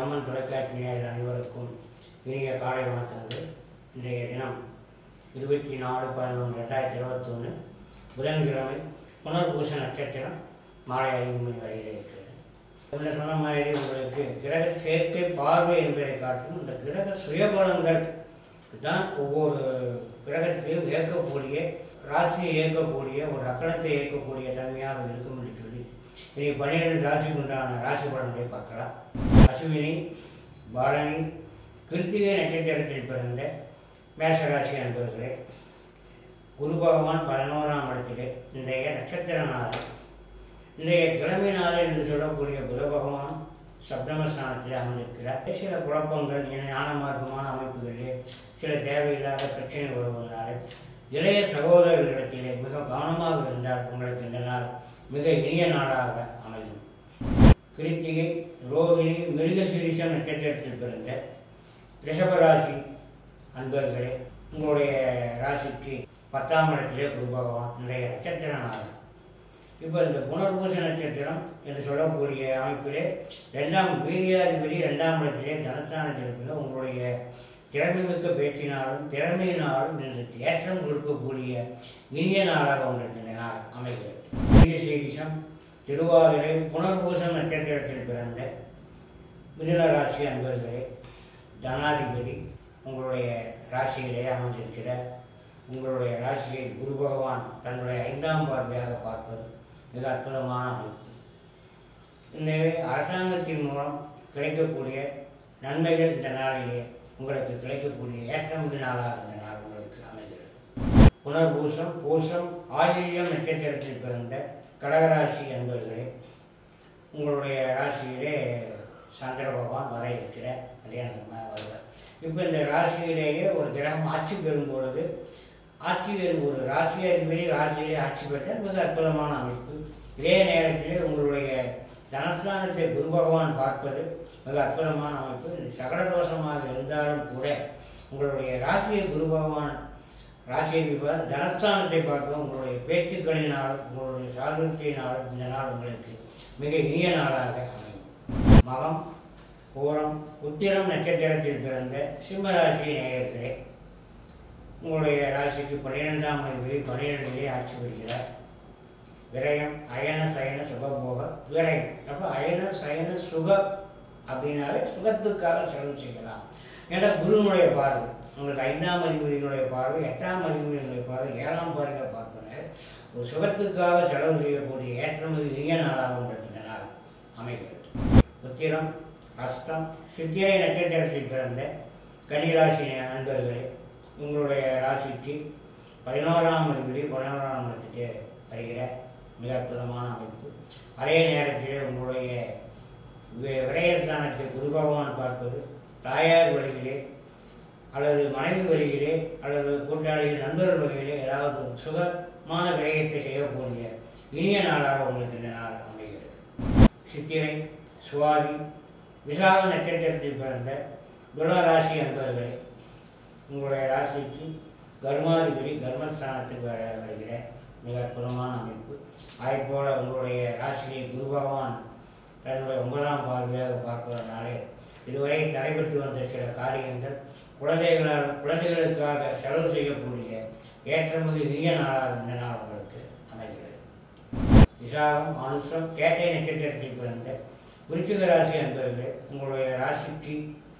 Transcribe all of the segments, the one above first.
அம்மன் தொலைக்காட்சி நேயர் அனைவருக்கும் இனிய காலை வணக்கங்கள் இன்றைய தினம் இருபத்தி நாலு பதினொன்று ரெண்டாயிரத்தி இருபத்தொன்று புதன்கிழமை புனர்பூச நட்சத்திரம் மாலை ஐந்து மணி வரையில் இருக்கிறது முன்ன சொன்ன மாதிரி உங்களுக்கு கிரக சேர்க்கை பார்வை என்பதை காட்டும் இந்த கிரக சுயபலங்கள் தான் ஒவ்வொரு கிரகத்தையும் இயக்கக்கூடிய ராசியை இயக்கக்கூடிய ஒரு லக்கணத்தை இயக்கக்கூடிய தன்மையாக இருக்கும் என்று சொல்லி இனி பன்னிரெண்டு ராசிக்கு உண்டான ராசி பலன்களை பார்க்கலாம் அசுவினி பாலனி கிருத்திகை நட்சத்திரத்தில் பிறந்த மேஷராசி அன்பர்களே குரு பகவான் பதினோராம் இடத்திலே இன்றைய நட்சத்திர நாள் இன்றைய கிழமை நாள் என்று சொல்லக்கூடிய புத பகவான் சப்தமஸ்தானத்தில் அமர்ந்திருக்கிறார் சில குழப்பங்கள் ஞானமார்க்கமான அமைப்புகளிலே சில தேவையில்லாத பிரச்சனை வருவதனால இளைய சகோதரர்களிடத்திலே மிக கவனமாக இருந்தால் உங்களுக்கு இந்த நாள் மிக இனிய நாளாக அமையும் கிருத்திகை ரோகிணி மிருகசீரிஷம் நட்சத்திரத்தில் பிறந்த ரிஷபராசி அன்பர்களே உங்களுடைய ராசிக்கு பத்தாம் இடத்திலே குரு பகவான் இன்றைய நட்சத்திர நாள் இப்போ இந்த புனர்பூச நட்சத்திரம் என்று சொல்லக்கூடிய அமைப்பிலே ரெண்டாம் வீரியாதிபதி ரெண்டாம் இடத்திலே தனஸ்தானத்தில் இருக்கின்ற உங்களுடைய திறமைமிக்க பேச்சினாலும் திறமையினாலும் இதற்கு ஏற்றம் கொடுக்கக்கூடிய இனிய நாளாக உங்களுக்கு இந்த நாள் அமைகிறது வீரிய சீரிஷம் திருவாதிரை புனர்பூசம் நட்சத்திரத்தில் பிறந்த மிதுன ராசி அன்பர்களே தனாதிபதி உங்களுடைய ராசியிலே அமர்ந்திருக்கிற உங்களுடைய ராசியை குரு பகவான் தன்னுடைய ஐந்தாம் பார்வையாக பார்ப்பது மிக அற்புதமான அமைப்பு எனவே அரசாங்கத்தின் மூலம் கிடைக்கக்கூடிய நன்மைகள் இந்த நாளிலே உங்களுக்கு கிடைக்கக்கூடிய ஏற்றமிகு நாளாக இந்த நாள் உங்களுக்கு அமைகிறது புனர்பூசம் பூசம் ஆயில்யம் நட்சத்திரத்தில் பிறந்த கடகராசி என்பவர்களே உங்களுடைய ராசியிலே சந்திர பகவான் வர இருக்கிற அதே நம்ம வருவார் இப்போ இந்த ராசியிலேயே ஒரு கிரகம் ஆட்சி பெறும் பொழுது ஆட்சி பெறும் ஒரு ராசி அதிபதி ராசியிலே ஆட்சி பெற்றால் மிக அற்புதமான அமைப்பு இதே நேரத்திலே உங்களுடைய தனஸ்தானத்தை குரு பகவான் பார்ப்பது மிக அற்புதமான அமைப்பு இது சகல தோஷமாக இருந்தாலும் கூட உங்களுடைய ராசியை குரு பகவான் ராசியதிபர் தனஸ்தானத்தை பார்ப்பது உங்களுடைய பேச்சுக்களினாலும் உங்களுடைய சாதுரியத்தினாலும் இந்த நாள் உங்களுக்கு மிக இனிய நாளாக அமையும் மகம் பூரம் உத்திரம் நட்சத்திரத்தில் பிறந்த சிம்மராசி நேயர்களே உங்களுடைய ராசிக்கு பன்னிரெண்டாம் அதிபதி பன்னிரெண்டிலே ஆட்சி வருகிறார் விரயம் அயன சயன சுகபோக விரயம் அப்போ அயன சயன சுக அப்படின்னாலே சுகத்துக்காக செலவு செய்யலாம் ஏன்னா குருவினுடைய பார்வை உங்களுக்கு ஐந்தாம் அதிபதியினுடைய பார்வை எட்டாம் அதிபதியினுடைய பார்வை ஏழாம் பார்வையை பார்ப்பன ஒரு சுகத்துக்காக செலவு செய்யக்கூடிய ஏற்றமிகு இனிய நாளாக உங்களுக்கு இந்த நாள் அமைகிறது உத்திரம் அஸ்தம் சித்திரை நட்சத்திரத்தில் பிறந்த கன்னிராசி அன்பர்களே உங்களுடைய ராசிக்கு பதினோராம் அதிபதி பதினோராம் இடத்துக்கு வருகிற மிக அற்புதமான அமைப்பு அதே நேரத்திலே உங்களுடைய வி- விரயஸ்தானத்தில் குரு பகவான் பார்ப்பது தாயார் வழியிலே அல்லது மனைவி வழியிலே அல்லது கூட்டாளிகள் நண்பர்கள் வகையிலே ஏதாவது ஒரு சுகமான விரயத்தை செய்யக்கூடிய இனிய நாளாக உங்களுக்கு இந்த நாள் அமைகிறது சித்திரை சுவாதி விசாக நட்சத்திரத்தில் பிறந்த துளராசி அன்பர்களே உங்களுடைய ராசிக்கு கர்மாதிபதி கர்மஸ்தானத்தில் வர வருகிற மிக அற்புதமான அமைப்பு அதேபோல உங்களுடைய ராசியை குரு பகவான் தன்னுடைய ஒன்பதாம் பார்வையாக பார்ப்பதனாலே இதுவரை நடைபெற்று வந்த சில காரியங்கள் குழந்தைகளால் குழந்தைகளுக்காக செலவு செய்யக்கூடிய ஏற்றமிகு இனிய நாளாக இந்த நாள் உங்களுக்கு அமைகிறது விசாகம் அனுஷம் கேட்டை நட்சத்திரத்தில் பிறந்த விருச்சிக ராசி அன்பர்களே உங்களுடைய ராசிக்கு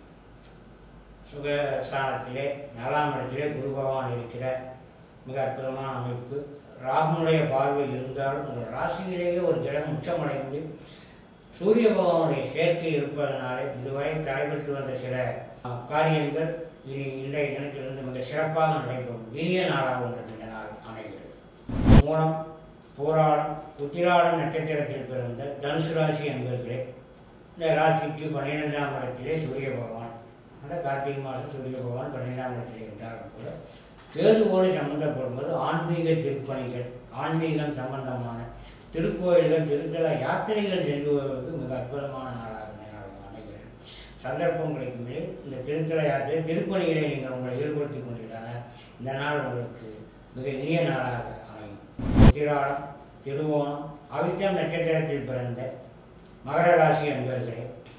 சுகஸ்தானத்திலே நாலாம் இடத்திலே குரு பகவான் இருக்கிற மிக அற்புதமான அமைப்பு ராகுனுடைய பார்வை இருந்தாலும் உங்கள் ராசியிலேயே ஒரு கிரகம் உச்சமடைந்து சூரிய பகவானுடைய சேர்க்கை இருப்பதனாலே இதுவரை தடைபெற்று வந்த சில அஹ், காரியங்கள் இனி இன்றைய தினத்திலிருந்து மிக சிறப்பாக நடைபெறும் இனிய நாளாக உங்களுக்கு இந்த நாள் அமைகிறது மூலம் பூராடம் உத்திராடம் நட்சத்திரத்தில் பிறந்த தனுசு ராசி என்பர்களே இந்த ராசிக்கு பன்னிரெண்டாம் இடத்திலே சூரிய பகவான் அந்த கார்த்திகை மாதம் சூரிய பகவான் பன்னிரெண்டாம் இடத்திலே இருந்தாலும் கூட கேதுவோடு சம்பந்தப்படும்போது ஆன்மீக திருப்பணிகள் ஆன்மீகம் சம்பந்தமான திருக்கோயில்கள் திருத்தல யாத்திரைகள் சென்று வருவதற்கு மிக அற்புதமான நாளாக இந்த நாள் அமைகிறது சந்தர்ப்பம் கிடைக்கும் நிலையில் இந்த திருத்தல யாத்திரை திருப்பணிகளை நீங்கள் உங்களை ஈடுபடுத்திக் கொண்டிருக்கிறார்கள் இந்த நாள் உங்களுக்கு மிக இனிய நாளாக அமையும் திராடம் திருவோணம் அவிட்டம் நட்சத்திரத்தில் பிறந்த மகர ராசி அன்பர்களே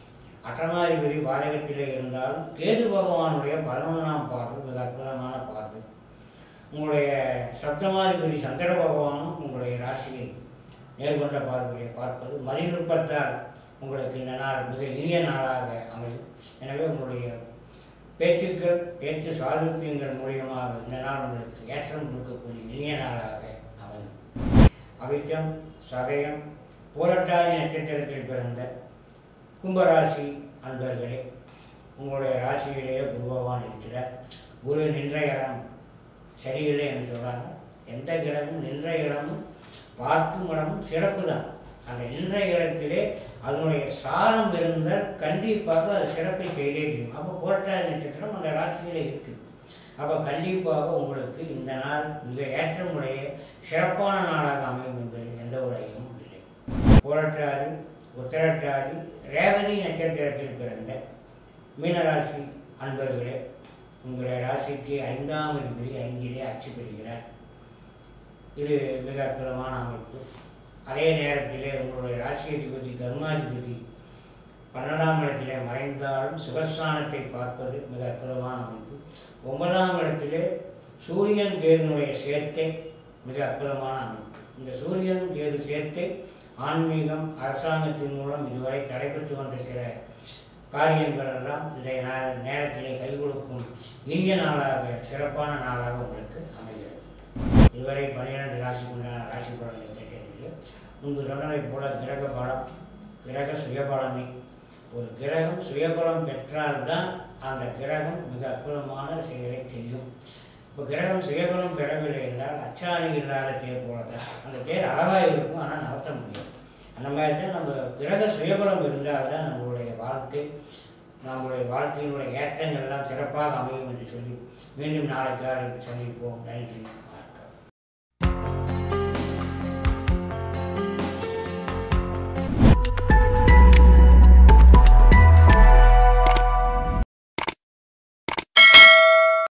அட்டமாதிபதி பாதகத்திலே இருந்தாலும் கேது பகவானுடைய பதினொன்றாம் பார்வை மிக அற்புதமான பார்வை உங்களுடைய சப்தமாதிபதி சந்திர பகவானும் உங்களுடைய ராசியை நேர்கொண்ட பார்வையை பார்ப்பது மதிநுட்பத்தால் உங்களுக்கு இந்த நாள் மிக இனிய நாளாக அமையும் எனவே உங்களுடைய பேச்சுக்கள் பேச்சு சுவாதித்தியங்கள் மூலியமாக இந்த நாள் உங்களுக்கு ஏற்றம் கொடுக்கக்கூடிய இனிய நாளாக அமையும் அவிட்டம் சதயம் போராட்டாதி நட்சத்திரத்தில் பிறந்த கும்பராசி அன்பர்களே உங்களுடைய ராசியிலேயே குரு பகவான் இருக்கிறார் குரு நின்ற இடம் சரியில்லை என்று சொல்கிறாங்க எந்த கிரகம் நின்ற இடமும் பார்க்கும் இடமும் சிறப்பு தான் அந்த நின்ற இடத்திலே அதனுடைய சாரம் இருந்தால் கண்டிப்பாக அது சிறப்பை செய்தே செய்யும் அப்போ புரட்டாதி நட்சத்திரம் அந்த ராசியிலே இருக்குது அப்போ கண்டிப்பாக உங்களுக்கு இந்த நாள் மிக ஏற்றமுடைய சிறப்பான நாளாக அமையும் என்பதில் எந்த ஒரு ஐயமும் இல்லை புரட்டாதி உத்தரட்டாதி ரேவதி நட்சத்திரத்தில் பிறந்த மீனராசி அன்பர்களே உங்களுடைய ராசிக்கு ஐந்தாம் அதிபதி ஐந்திலே அச்சு பெறுகிறார் இது மிக அற்புதமான அமைப்பு அதே நேரத்திலே உங்களுடைய ராசி அதிபதி கர்மாதிபதி பன்னெண்டாம் இடத்திலே மறைந்தாலும் சுகஸ்தானத்தை பார்ப்பது மிக அற்புதமான அமைப்பு ஒன்பதாம் இடத்திலே சூரியன் கேதுனுடைய சேர்க்கை மிக அற்புதமான அமைப்பு இந்த சூரியன் கேது சேர்க்கை ஆன்மீகம் அரசாங்கத்தின் மூலம் இதுவரை தடைபெற்று வந்த சில காரியங்கள் எல்லாம் இன்றைய நா- நேரத்திலே கை கொடுக்கும் இனிய நாளாக சிறப்பான நாளாக உங்களுக்கு அமைகிறது இதுவரை பன்னிரண்டு ராசிக்குண்டான ராசி பலனை கேட்டீங்க முன்பு சொன்னதைப் போல கிரக பலம் கிரக சுயபலமே ஒரு கிரகம் சுயபலம் பெற்றால்தான் அந்த கிரகம் மிக அற்புதமான செயலை செய்யும் இப்போ கிரகம் சுயபலம் பெறவில்லை என்றால் அச்சாணி இல்லாத தேர் போல தான் அந்த தேர் அழகாக இருக்கும் ஆனால் நகர்த்த முடியும் அந்த மாதிரி தான் நம்ம கிரக சுயபலம் இருந்தால் தான் நம்மளுடைய வாழ்க்கை நம்மளுடைய வாழ்க்கையினுடைய ஏற்றங்கள் எல்லாம் சிறப்பாக அமையும் என்று சொல்லி மீண்டும் நாளை காலை சந்திப்போம் நன்றி